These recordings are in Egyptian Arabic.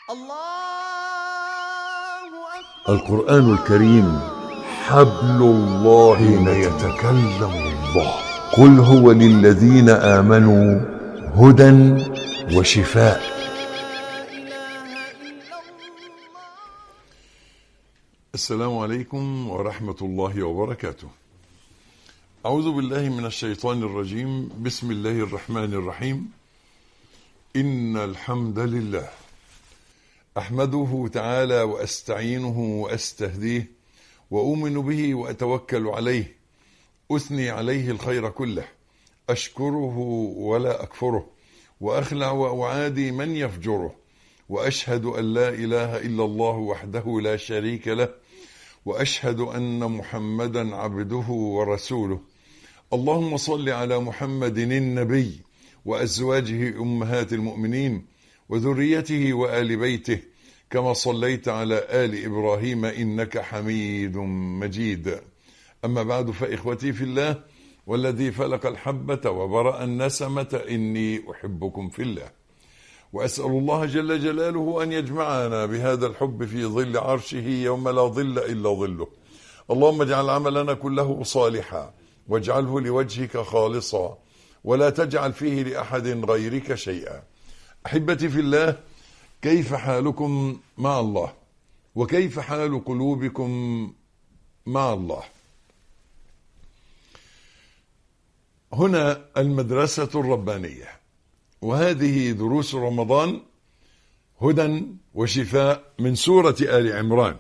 الله أكبر القرآن الكريم حبل الله حين يتكلم الله قل هو للذين آمنوا هدى وشفاء لا إله إلا الله السلام عليكم ورحمة الله وبركاته أعوذ بالله من الشيطان الرجيم بسم الله الرحمن الرحيم إن الحمد لله أحمده تعالى وأستعينه وأستهديه وأؤمن به وأتوكل عليه أثني عليه الخير كله أشكره ولا أكفره وأخلع وأعادي من يفجره وأشهد أن لا إله إلا الله وحده لا شريك له وأشهد أن محمدا عبده ورسوله اللهم صل على محمد النبي وأزواجه أمهات المؤمنين وذريته وآل بيته كما صليت على آل إبراهيم إنك حميد مجيد أما بعد فإخوتي في الله والذي فلق الحبة وبرأ النسمة إني أحبكم في الله وأسأل الله جل جلاله أن يجمعنا بهذا الحب في ظل عرشه يوم لا ظل إلا ظله اللهم اجعل عملنا كله صالحا واجعله لوجهك خالصا ولا تجعل فيه لأحد غيرك شيئا أحبتي في الله كيف حالكم مع الله وكيف حال قلوبكم مع الله هنا المدرسة الربانية وهذه دروس رمضان هدى وشفاء من سورة آل عمران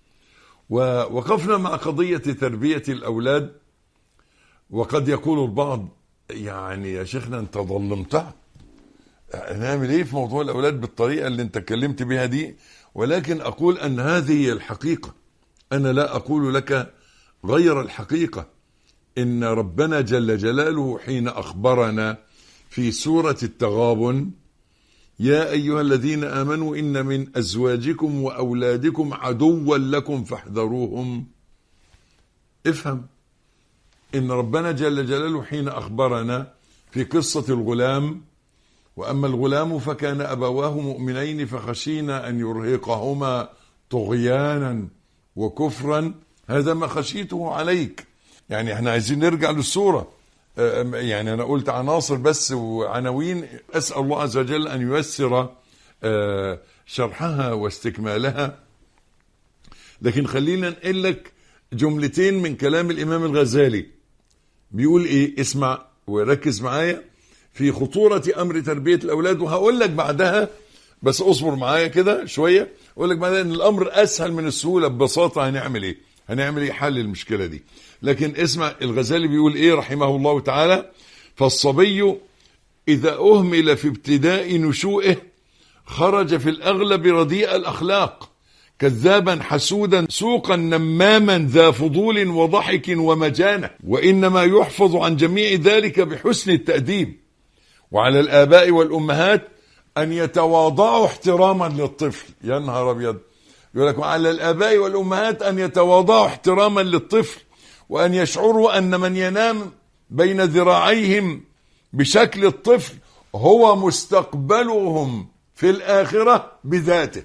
ووقفنا مع قضية تربية الأولاد وقد يقول البعض يعني يا شيخنا انت ظلمتها نعمل ايه في موضوع الأولاد بالطريقة اللي انت اتكلمت بها دي ولكن أقول أن هذه هي الحقيقة أنا لا أقول لك غير الحقيقة إن ربنا جل جلاله حين أخبرنا في سورة التغابن يا أيها الذين آمنوا إن من أزواجكم وأولادكم عدوا لكم فاحذروهم افهم إن ربنا جل جلاله حين أخبرنا في قصة الغلام وأما الغلام فكان أبواه مؤمنين فخشينا أن يرهقهما طغيانا وكفرا هذا ما خشيته عليك يعني احنا عايزين نرجع للصورة يعني أنا قلت عناصر بس وعناوين أسأل الله عز وجل أن ييسر شرحها واستكمالها لكن خلينا نقول لك جملتين من كلام الإمام الغزالي بيقول إيه اسمع وركز معايا في خطورة أمر تربية الأولاد وهقول لك بعدها بس اصبر معايا كده شوية اقول لك بعدها ان الامر اسهل من السهولة ببساطة هنعمل ايه هنعمل ايه حل المشكلة دي لكن اسمع الغزالي بيقول ايه رحمه الله تعالى فالصبي اذا اهمل في ابتداء نشوئه خرج في الاغلب رديء الاخلاق كذابا حسودا سوقا نماما ذا فضول وضحك ومجانة وانما يحفظ عن جميع ذلك بحسن التأديب وعلى الاباء والامهات أن يتواضعوا احتراما للطفل يا نهار أبيض يقول لك وعلى الآباء والأمهات أن يتواضعوا احتراما للطفل وأن يشعروا أن من ينام بين ذراعيهم بشكل الطفل هو مستقبلهم في الآخرة بذاته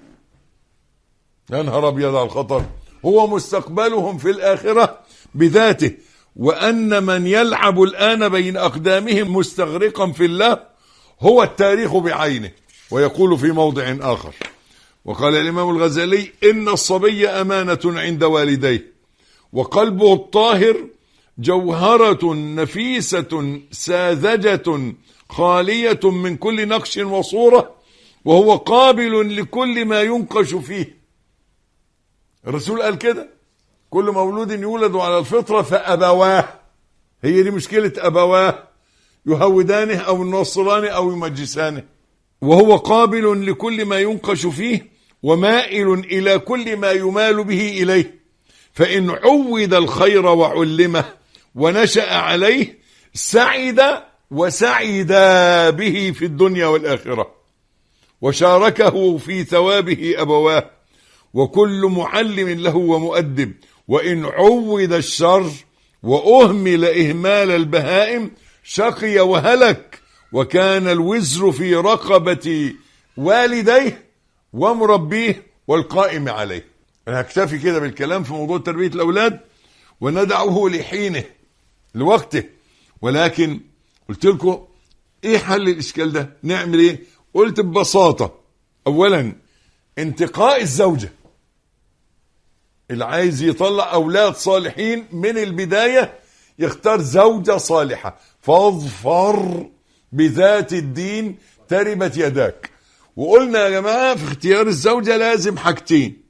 يا نهار أبيض على الخطر هو مستقبلهم في الآخرة بذاته وأن من يلعب الآن بين أقدامهم مستغرقا في الله هو التاريخ بعينه ويقول في موضع آخر وقال الإمام الغزالي إن الصبي أمانة عند والديه وقلبه الطاهر جوهرة نفيسة ساذجة خالية من كل نقش وصورة وهو قابل لكل ما ينقش فيه الرسول قال كده كل مولود يولد على الفطرة فأبواه هي دي مشكلة أبواه يهودانه أو ينصرانه أو يمجسانه وهو قابل لكل ما ينقش فيه ومائل إلى كل ما يمال به إليه فإن عود الخير وعلمه ونشأ عليه سعد وسعد به في الدنيا والآخرة وشاركه في ثوابه أبواه وكل معلم له ومؤدب وإن عود الشر وأهمل إهمال البهائم شقي وهلك وكان الوزر في رقبة والديه ومربيه والقائم عليه انا هكتفي كده بالكلام في موضوع تربيه الاولاد وندعه لحينه لوقته ولكن قلت لكم ايه حل الاشكال ده نعمل ايه قلت ببساطه اولا انتقاء الزوجه اللي عايز يطلع اولاد صالحين من البدايه يختار زوجه صالحه فاظفر بذات الدين تربت يداك وقلنا يا جماعه في اختيار الزوجه لازم حاجتين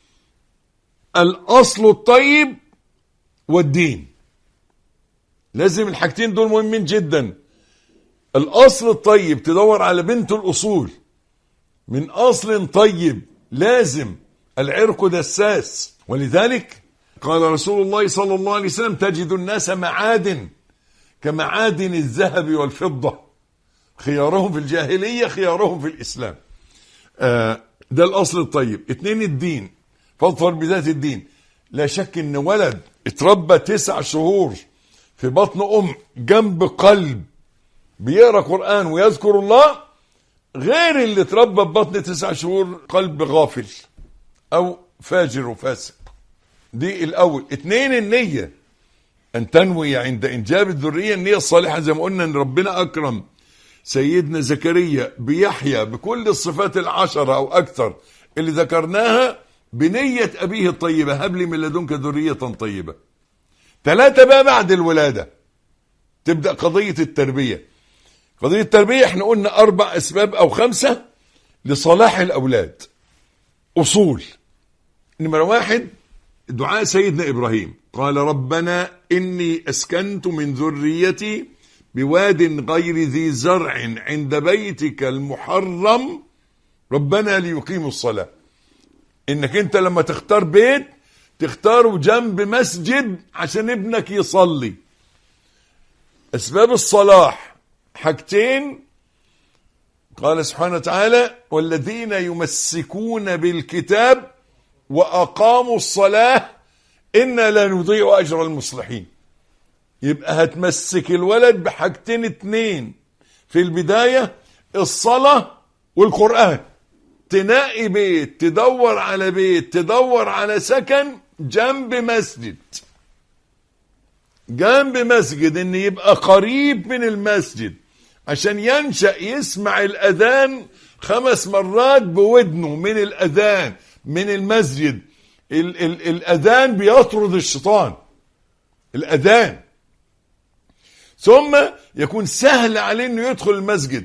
الاصل الطيب والدين لازم الحاجتين دول مهمين جدا الاصل الطيب تدور على بنت الاصول من اصل طيب لازم العرق دساس ولذلك قال رسول الله صلى الله عليه وسلم تجد الناس معادن كمعادن الذهب والفضة خيارهم في الجاهلية خيارهم في الإسلام آه ده الأصل الطيب اتنين الدين فاظفر بذات الدين لا شك ان ولد اتربى تسع شهور في بطن ام جنب قلب بيقرا قران ويذكر الله غير اللي اتربى ببطن تسع شهور قلب غافل او فاجر وفاسق دي الاول اتنين النيه ان تنوي عند انجاب الذريه النيه الصالحه زي ما قلنا ان ربنا اكرم سيدنا زكريا بيحيى بكل الصفات العشره او اكثر اللي ذكرناها بنيه ابيه الطيبه هب لي من لدنك ذريه طيبه ثلاثه بقى بعد الولاده تبدا قضيه التربيه قضيه التربيه احنا قلنا اربع اسباب او خمسه لصلاح الاولاد اصول نمرة واحد دعاء سيدنا إبراهيم قال ربنا إني أسكنت من ذريتي بواد غير ذي زرع عند بيتك المحرم ربنا ليقيموا الصلاة إنك أنت لما تختار بيت تختاره جنب مسجد عشان ابنك يصلي أسباب الصلاح حاجتين قال سبحانه وتعالى والذين يمسكون بالكتاب وأقاموا الصلاة إنا لا نضيع أجر المصلحين يبقى هتمسك الولد بحاجتين اتنين في البداية الصلاة والقرآن تنقي بيت تدور على بيت تدور على سكن جنب مسجد جنب مسجد ان يبقى قريب من المسجد عشان ينشأ يسمع الأذان خمس مرات بودنه من الأذان من المسجد ال ال الأذان بيطرد الشيطان الأذان ثم يكون سهل عليه انه يدخل المسجد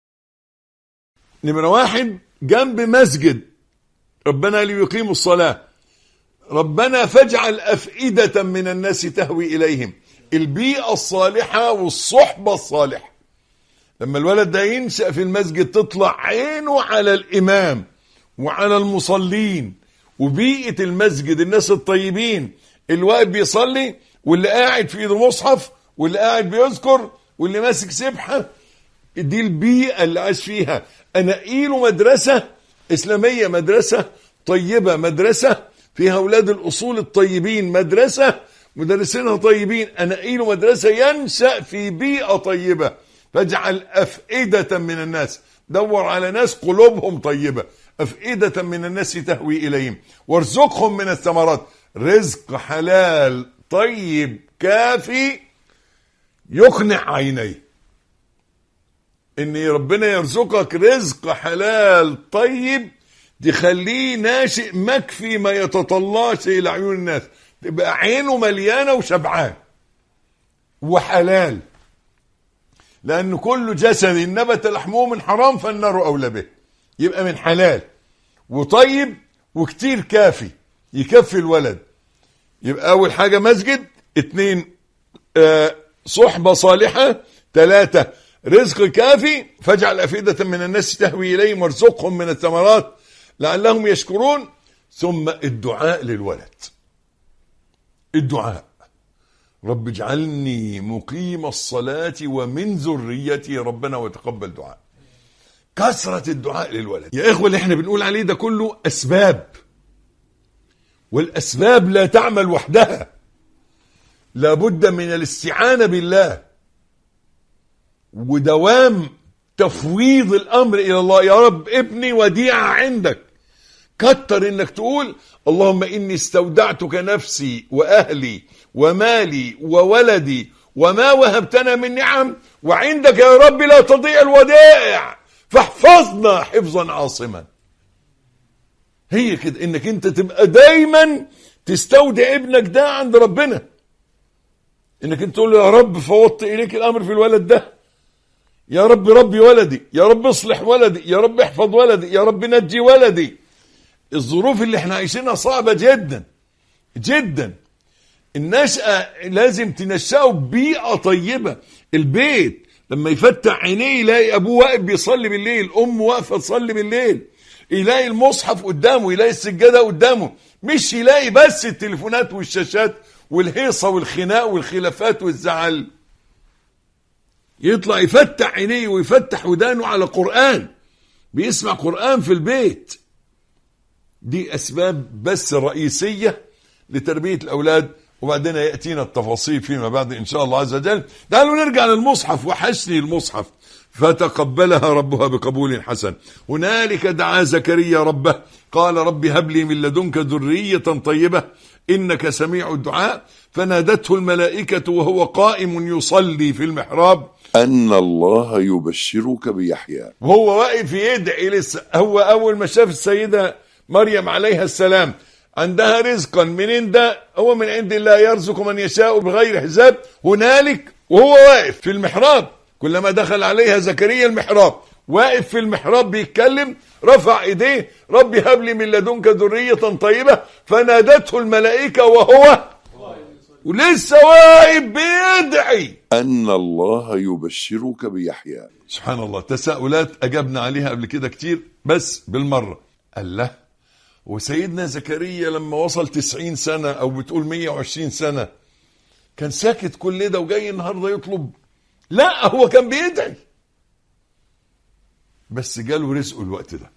نمرة واحد جنب مسجد ربنا ليقيموا الصلاة ربنا فاجعل أفئدة من الناس تهوي إليهم البيئة الصالحة والصحبة الصالحة لما الولد ده ينشأ في المسجد تطلع عينه على الإمام وعلى المصلين وبيئة المسجد الناس الطيبين اللي واقف بيصلي واللي قاعد في ايده مصحف واللي قاعد بيذكر واللي ماسك سبحة دي البيئة اللي عاش فيها أنقيله مدرسة إسلامية مدرسة طيبة مدرسة فيها أولاد الأصول الطيبين مدرسة مدرسينها طيبين أنقيله مدرسة ينشأ في بيئة طيبة فاجعل أفئدة من الناس دور على ناس قلوبهم طيبة أفئدة من الناس تهوي إليهم وارزقهم من الثمرات رزق حلال طيب كافي يقنع عينيه ان ربنا يرزقك رزق حلال طيب تخليه ناشئ مكفي ما يتطلعش الى عيون الناس تبقى عينه مليانه وشبعان وحلال لان كل جسد نبت لحمه من حرام فالنار اولى به يبقى من حلال وطيب وكتير كافي يكفي الولد يبقى اول حاجه مسجد اتنين آه صحبه صالحه ثلاثه رزق كافي فاجعل أفئدة من الناس تهوي إليهم وارزقهم من الثمرات لعلهم يشكرون ثم الدعاء للولد الدعاء رب اجعلني مقيم الصلاة ومن ذريتي ربنا وتقبل دعاء كثرة الدعاء للولد يا إخوة اللي احنا بنقول عليه ده كله أسباب والأسباب لا تعمل وحدها لابد من الاستعانة بالله ودوام تفويض الامر الى الله يا رب ابني وديعه عندك كتر انك تقول اللهم اني استودعتك نفسي واهلي ومالي وولدي وما وهبتنا من نعم وعندك يا رب لا تضيع الودائع فاحفظنا حفظا عاصما هي كده انك انت تبقى دايما تستودع ابنك ده عند ربنا انك انت تقول له يا رب فوضت اليك الامر في الولد ده يا رب ربي ولدي يا رب اصلح ولدي يا رب احفظ ولدي يا رب نجي ولدي الظروف اللي احنا عايشينها صعبة جدا جدا النشأة لازم تنشأه ببيئة طيبة البيت لما يفتح عينيه يلاقي ابوه واقف بيصلي بالليل امه واقفة تصلي بالليل يلاقي المصحف قدامه يلاقي السجادة قدامه مش يلاقي بس التليفونات والشاشات والهيصة والخناق والخلافات والزعل يطلع يفتح عينيه ويفتح ودانه على قرآن بيسمع قرآن في البيت دي أسباب بس رئيسية لتربية الأولاد وبعدين يأتينا التفاصيل فيما بعد إن شاء الله عز وجل تعالوا نرجع للمصحف وحشني المصحف فتقبلها ربها بقبول حسن هنالك دعا زكريا ربه قال رب هب لي من لدنك ذرية طيبة إنك سميع الدعاء فنادته الملائكة وهو قائم يصلي في المحراب أن الله يبشرك بيحيى وهو واقف يدعي لسه هو اول ما شاف السيده مريم عليها السلام عندها رزقا منين ده هو من عند الله يرزق من يشاء بغير حساب هنالك وهو واقف في المحراب كلما دخل عليها زكريا المحراب واقف في المحراب بيتكلم رفع ايديه ربي هب لي من لدنك ذريه طيبه فنادته الملائكه وهو ولسه واقف بيدعي أن الله يبشرك بيحيى سبحان الله تساؤلات أجبنا عليها قبل كده كتير بس بالمرة قال له وسيدنا زكريا لما وصل تسعين سنة أو بتقول مية وعشرين سنة كان ساكت كل ده وجاي النهاردة يطلب لا هو كان بيدعي بس جاله رزقه الوقت ده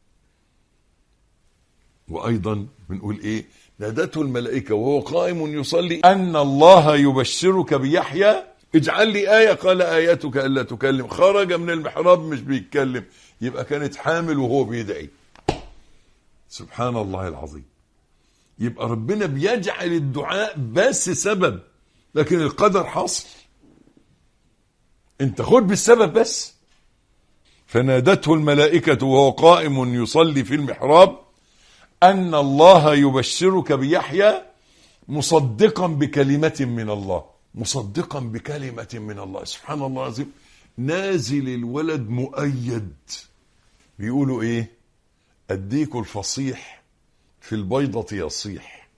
وأيضا بنقول إيه نادته الملائكة وهو قائم يصلي أن الله يبشرك بيحيى اجعل لي آية قال آياتك ألا تكلم خرج من المحراب مش بيتكلم يبقى كانت حامل وهو بيدعي سبحان الله العظيم يبقى ربنا بيجعل الدعاء بس سبب لكن القدر حاصل انت خد بالسبب بس فنادته الملائكة وهو قائم يصلي في المحراب أن الله يبشرك بيحيى مصدقا بكلمة من الله مصدقا بكلمة من الله سبحان الله العظيم نازل الولد مؤيد بيقولوا ايه الديك الفصيح في البيضة يصيح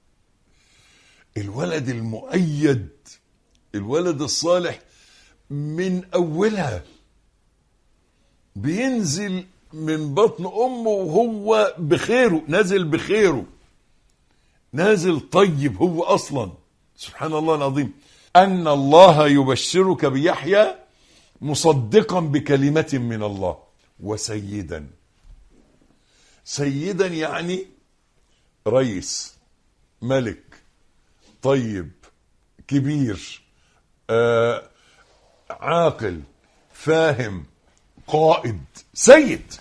الولد المؤيد الولد الصالح من أولها بينزل من بطن أمه وهو بخيره نازل بخيره نازل طيب هو أصلا سبحان الله العظيم أن الله يبشرك بيحيى مصدقا بكلمة من الله وسيدا سيدا يعني رئيس ملك طيب كبير آه عاقل فاهم قائد سيد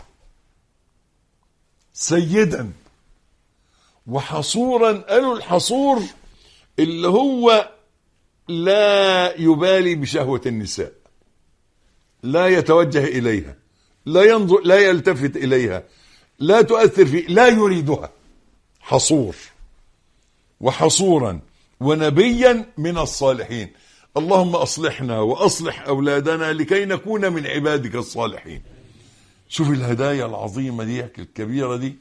سيدا وحصورا قالوا الحصور اللي هو لا يبالي بشهوة النساء لا يتوجه إليها لا ينظر لا يلتفت إليها لا تؤثر فيه لا يريدها حصور وحصورا ونبيا من الصالحين اللهم أصلحنا وأصلح أولادنا لكي نكون من عبادك الصالحين شوف الهدايا العظيمة دي الكبيرة دي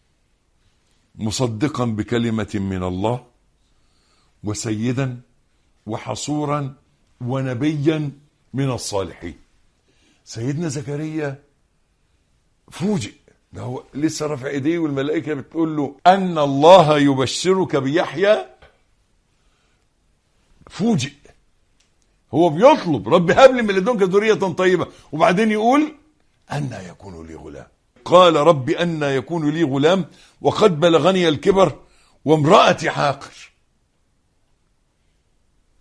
مصدقا بكلمة من الله وسيدا وحصورا ونبيا من الصالحين سيدنا زكريا فوجئ ده هو لسه رافع ايديه والملائكه بتقول له ان الله يبشرك بيحيى فوجئ هو بيطلب رب هب لي من لدنك ذريه طيبه وبعدين يقول أن يكون لي غلام قال رب أن يكون لي غلام وقد بلغني الكبر وامرأتي عاقر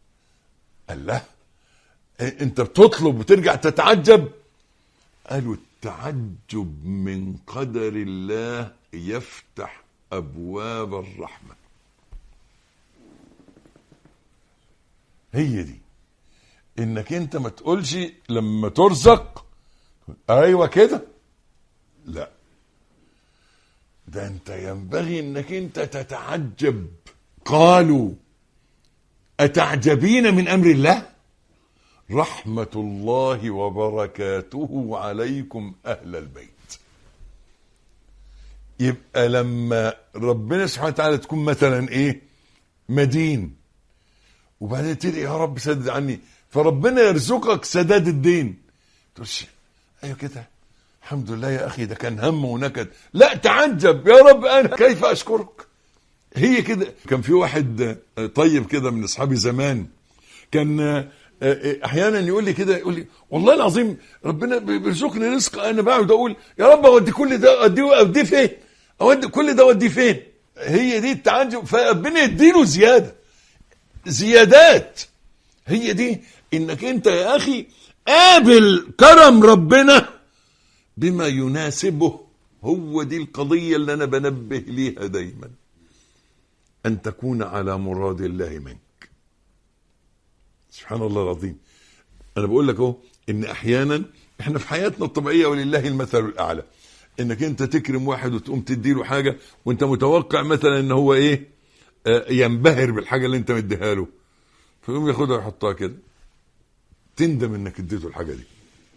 قال له انت بتطلب وترجع تتعجب قالوا التعجب من قدر الله يفتح ابواب الرحمه هي دي انك انت ما تقولش لما ترزق ايوه كده لا ده انت ينبغي انك انت تتعجب قالوا اتعجبين من امر الله رحمه الله وبركاته عليكم اهل البيت يبقى لما ربنا سبحانه وتعالى تكون مثلا ايه مدين وبعدين تدعي يا رب سدد عني فربنا يرزقك سداد الدين تقولش ايوه كده الحمد لله يا اخي ده كان هم ونكد لا تعجب يا رب انا كيف اشكرك هي كده كان في واحد آه، طيب كده من اصحابي زمان كان آه، آه، احيانا يقول لي كده يقول لي والله العظيم ربنا بي- بيرزقني رزق انا بقعد اقول يا رب اودي كل ده اوديه اوديه فين؟ اودي كل ده اوديه فين؟ هي دي التعجب فربنا يديله زياده زيادات هي دي انك انت يا اخي قابل كرم ربنا بما يناسبه هو دي القضية اللي انا بنبه ليها دايما ان تكون على مراد الله منك سبحان الله العظيم انا بقول لك اهو ان احيانا احنا في حياتنا الطبيعيه ولله المثل الاعلى انك انت تكرم واحد وتقوم تديله حاجه وانت متوقع مثلا ان هو ايه آه، ينبهر بالحاجه اللي انت مديها له فيقوم ياخدها ويحطها كده تندم انك اديته الحاجه دي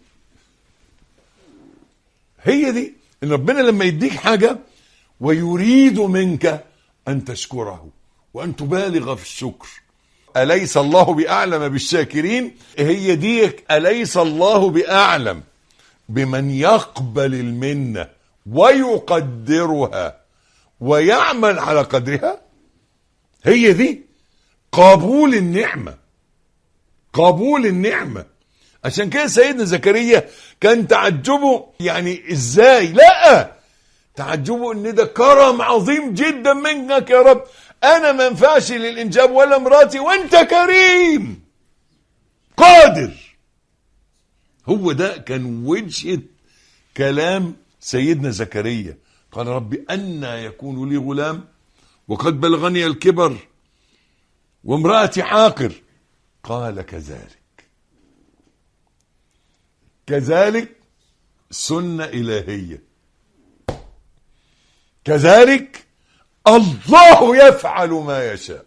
هي دي ان ربنا لما يديك حاجه ويريد منك ان تشكره وان تبالغ في الشكر اليس الله باعلم بالشاكرين هي دي اليس الله باعلم بمن يقبل المنه ويقدرها ويعمل على قدرها هي دي قبول النعمه قبول النعمه عشان كده سيدنا زكريا كان تعجبه يعني ازاي لا تعجبه ان ده كرم عظيم جدا منك يا رب انا ما ينفعش للانجاب ولا مراتي وانت كريم قادر هو ده كان وجهه كلام سيدنا زكريا قال رب أنى يكون لي غلام وقد بلغني الكبر وامرأتي عاقر قال كذلك كذلك سنة إلهية كذلك الله يفعل ما يشاء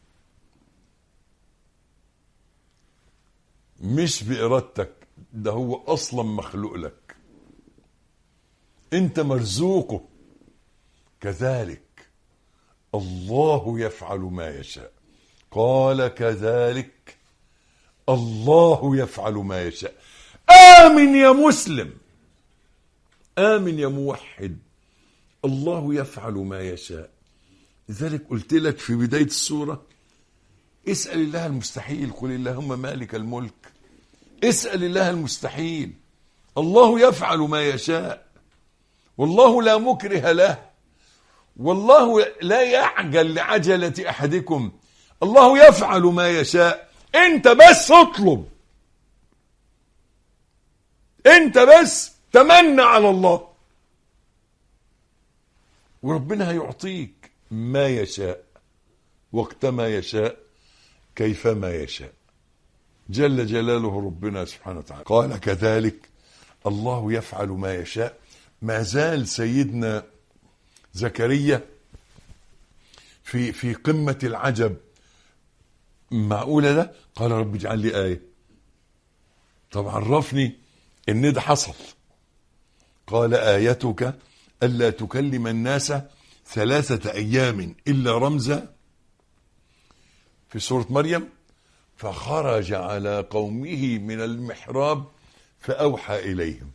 مش بإرادتك ده هو أصلا مخلوق لك أنت مرزوقه كذلك الله يفعل ما يشاء قال كذلك الله يفعل ما يشاء آمن يا مسلم آمن يا موحد الله يفعل ما يشاء لذلك قلت لك في بداية السورة اسأل الله المستحيل قل اللهم مالك الملك اسأل الله المستحيل الله يفعل ما يشاء والله لا مكره له والله لا يعجل لعجلة أحدكم الله يفعل ما يشاء انت بس اطلب انت بس تمنى على الله وربنا هيعطيك ما يشاء وقت ما يشاء كيفما يشاء جل جلاله ربنا سبحانه وتعالى قال كذلك الله يفعل ما يشاء ما زال سيدنا زكريا في في قمة العجب معقولة ده قال رب اجعل لي آية طب عرفني ان ده حصل قال آيتك ألا تكلم الناس ثلاثة أيام إلا رمزا في سورة مريم فخرج على قومه من المحراب فأوحى إليهم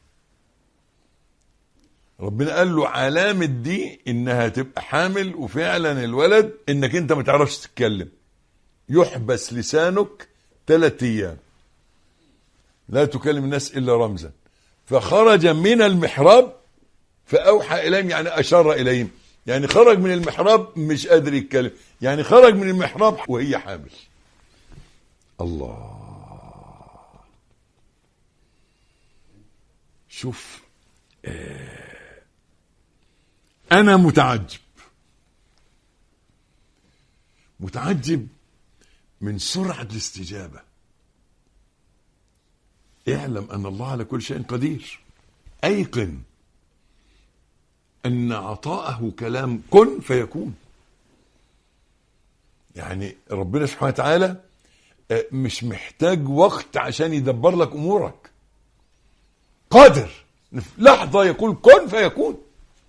ربنا قال له علامة دي إنها تبقى حامل وفعلا الولد إنك أنت ما تعرفش تتكلم يحبس لسانك ثلاثة أيام لا تكلم الناس إلا رمزا فخرج من المحراب فأوحى إليهم يعني أشار إليهم يعني خرج من المحراب مش قادر يتكلم يعني خرج من المحراب وهي حامل الله شوف آه، انا متعجب متعجب من سرعه الاستجابه اعلم ان الله على كل شيء قدير ايقن ان عطاءه كلام كن فيكون يعني ربنا سبحانه وتعالى آه، مش محتاج وقت عشان يدبر لك امورك قادر في لحظه يقول كن فيكون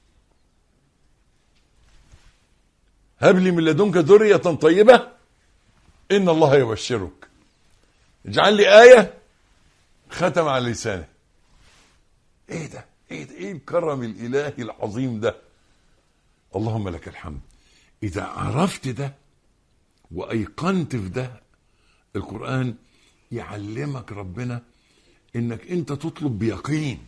هب لي من لدنك ذريه طيبه ان الله يبشرك اجعل لي ايه ختم على لسانه ايه ده ايه ده ايه الكرم الالهي العظيم ده اللهم لك الحمد اذا عرفت ده وايقنت في ده القران يعلمك ربنا انك انت تطلب بيقين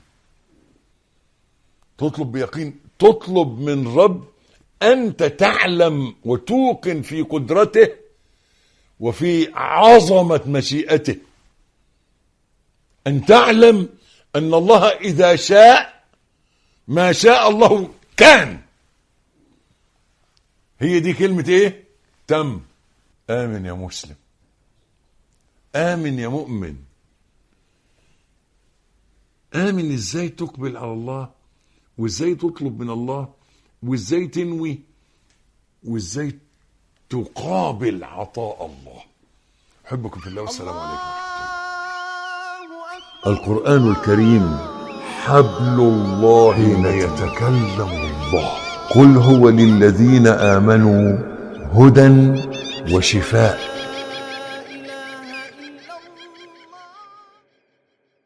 تطلب بيقين تطلب من رب انت تعلم وتوقن في قدرته وفي عظمه مشيئته ان تعلم ان الله اذا شاء ما شاء الله كان هي دي كلمه ايه تم امن يا مسلم امن يا مؤمن امن ازاي تقبل على الله وازاي تطلب من الله وازاي تنوي وازاي تقابل عطاء الله احبكم في الله والسلام عليكم الله أكبر القرآن الكريم حبل الله حين يتكلم الله قل هو للذين آمنوا هدى وشفاء